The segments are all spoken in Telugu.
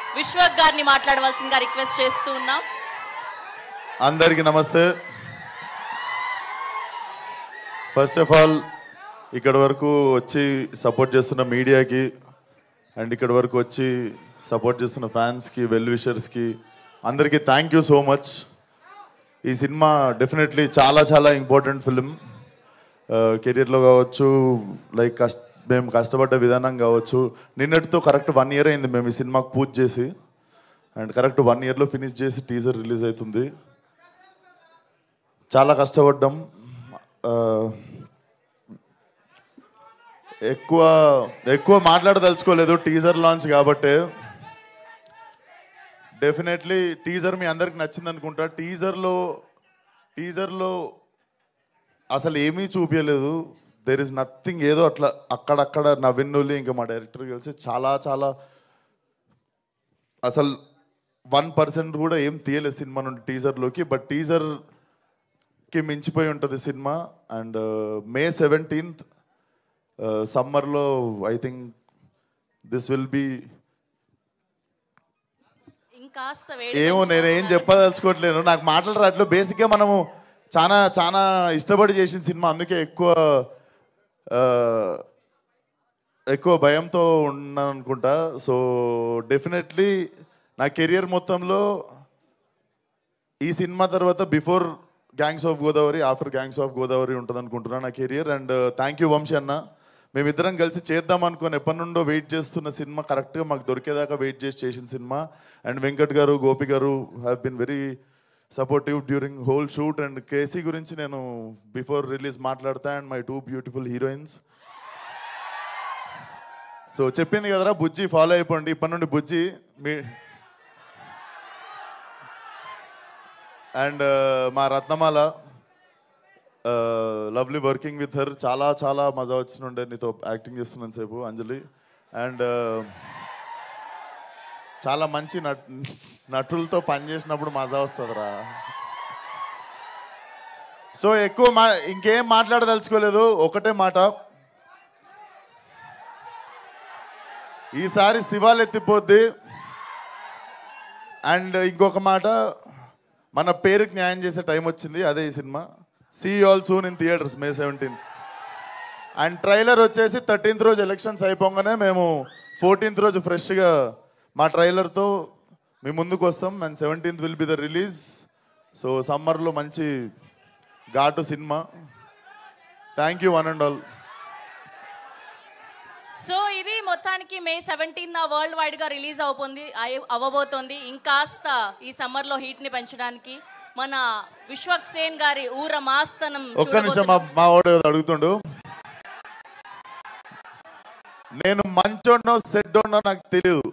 విశ్వక్ గారిని మాట్లాడవలసిందిగా రిక్వెస్ట్ చేస్తూ ఉన్నాం అందరికీ నమస్తే ఫస్ట్ ఆఫ్ ఆల్ ఇక్కడ వరకు వచ్చి సపోర్ట్ చేస్తున్న మీడియాకి అండ్ ఇక్కడ వరకు వచ్చి సపోర్ట్ చేస్తున్న ఫ్యాన్స్కి వెల్ విషర్స్కి అందరికీ థ్యాంక్ యూ సో మచ్ ఈ సినిమా డెఫినెట్లీ చాలా చాలా ఇంపార్టెంట్ ఫిలిం కెరీర్లో కావచ్చు లైక్ కష్ట మేము కష్టపడ్డ విధానం కావచ్చు నిన్నటితో కరెక్ట్ వన్ ఇయర్ అయింది మేము ఈ సినిమాకి పూజ చేసి అండ్ కరెక్ట్ వన్ ఇయర్లో ఫినిష్ చేసి టీజర్ రిలీజ్ అవుతుంది చాలా కష్టపడ్డాం ఆ, ఎక్కువ ఎక్కువ మాట్లాడదలుచుకోలేదు టీజర్ లాంచ్ కాబట్టి డెఫినెట్లీ టీజర్ మీ అందరికి నచ్చింది అనుకుంటా టీజర్లో టీజర్లో అసలు ఏమీ చూపించలేదు దెర్ ఇస్ నథింగ్ ఏదో అట్లా అక్కడక్కడ నవ్విన్నులి ఇంకా మా డైరెక్టర్ కలిసి చాలా చాలా అసలు వన్ పర్సెంట్ కూడా ఏం తీయలేదు సినిమా నుండి టీజర్లోకి బట్ టీజర్కి మించిపోయి ఉంటుంది సినిమా అండ్ మే సెవెంటీన్త్ సమ్మర్లో I think this will be ఇంకాస్త వేడి ఏమో నేను ఏం చెప్పదలుచుకోవట్లేను నాకు మాటలు రావట్లేదు బేసిక్గా మనము చాలా చాలా ఇష్టపడి చేసిన సినిమా అందుకే ఎక్కువ ఆ, ఎక్కువ భయంతో ఉన్నాను అనుకుంటా సో డెఫినెట్లీ నా కెరియర్ మొత్తంలో ఈ సినిమా తర్వాత before gangs of Godavari after gangs of Godavari ఉంటుంది అనుకుంటున్నా నా career and thank you Vamsi అన్న మేమిద్దరం కలిసి చేద్దాం అనుకుని ఎప్పటి నుండో వెయిట్ చేస్తున్న సినిమా కరెక్ట్గా మాకు దొరికేదాకా వెయిట్ చేసి చేసిన cinema and Venkat garu Gopi garu have been very supportive during whole shoot and K C గురించి నేను బిఫోర్ రిలీజ్ మాట్లాడతా and my two beautiful heroines so చెప్పింది కదరా బుజ్జి ఫాలో అయిపోండి ఇప్పటి నుండి బుజ్జి మీ అండ్ మా Ratnamala lovely working with her చాలా చాలా మజా వచ్చినుండే నీతో యాక్టింగ్ చేస్తున్నాను సేపు అంజలి అండ్ చాలా మంచి నట్ నటులతో పనిచేసినప్పుడు మజా వస్తుందిరా సో ఎక్కువ మా ఇంకేం మాట్లాడదలుచుకోలేదు ఒకటే మాట ఈసారి శివాలు ఎత్తిపోద్ది అండ్ ఇంకొక మాట మన పేరుకి న్యాయం చేసే టైం వచ్చింది అదే ఈ cinema see all soon in theatres May seventeenth and trailer వచ్చేసి థర్టీన్త్ రోజు ఎలక్షన్స్ అయిపోగానే మేము ఫోర్టీన్త్ రోజు ఫ్రెష్గా మా ట్రైలర్తో మీ ముందుకు వస్తాం and seventeenth will be the release so సమ్మర్లో మంచి ఘాటు cinema thank you one and all so ఇది మొత్తానికి మే సెవెంటీన్ వరల్డ్ వైడ్ గా రిలీజ్ అవబోతుంది అయ్య- అవ్వబోతోంది ఇంకాస్త ఈ సమ్మర్ లో హీట్ ని పెంచడానికి మన విశ్వక్ సేన్ గారి ఊర మాస్తనం ఒక్క నిమిషం మా మా వాడు ఏదో అడుగుతుండు నేను మంచోడో సెడ్డోడో నాకు తెలియదు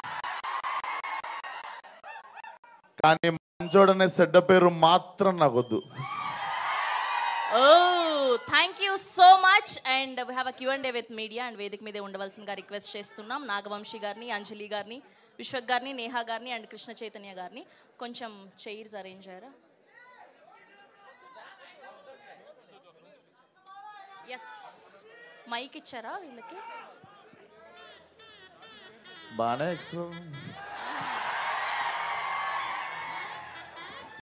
కానీ మంచోడనే సెడ్డ పేరు మాత్రం నాకు వద్దు oh thank you so much and we have a Q and A with media and వేదిక మీద ఉండవలసిందిగా రిక్వెస్ట్ చేస్తున్నాం నాగవంశీ గారిని అంజలి గారిని విశ్వక్ గారిని నేహా గారిని అండ్ కృష్ణ చైతన్య గారిని కొంచెం చైర్స్ అరేంజ్ అయ్యారా ఎస్ మైక్ ఇచ్చారా వీళ్ళకి బాగానే ఎక్స్ట్రా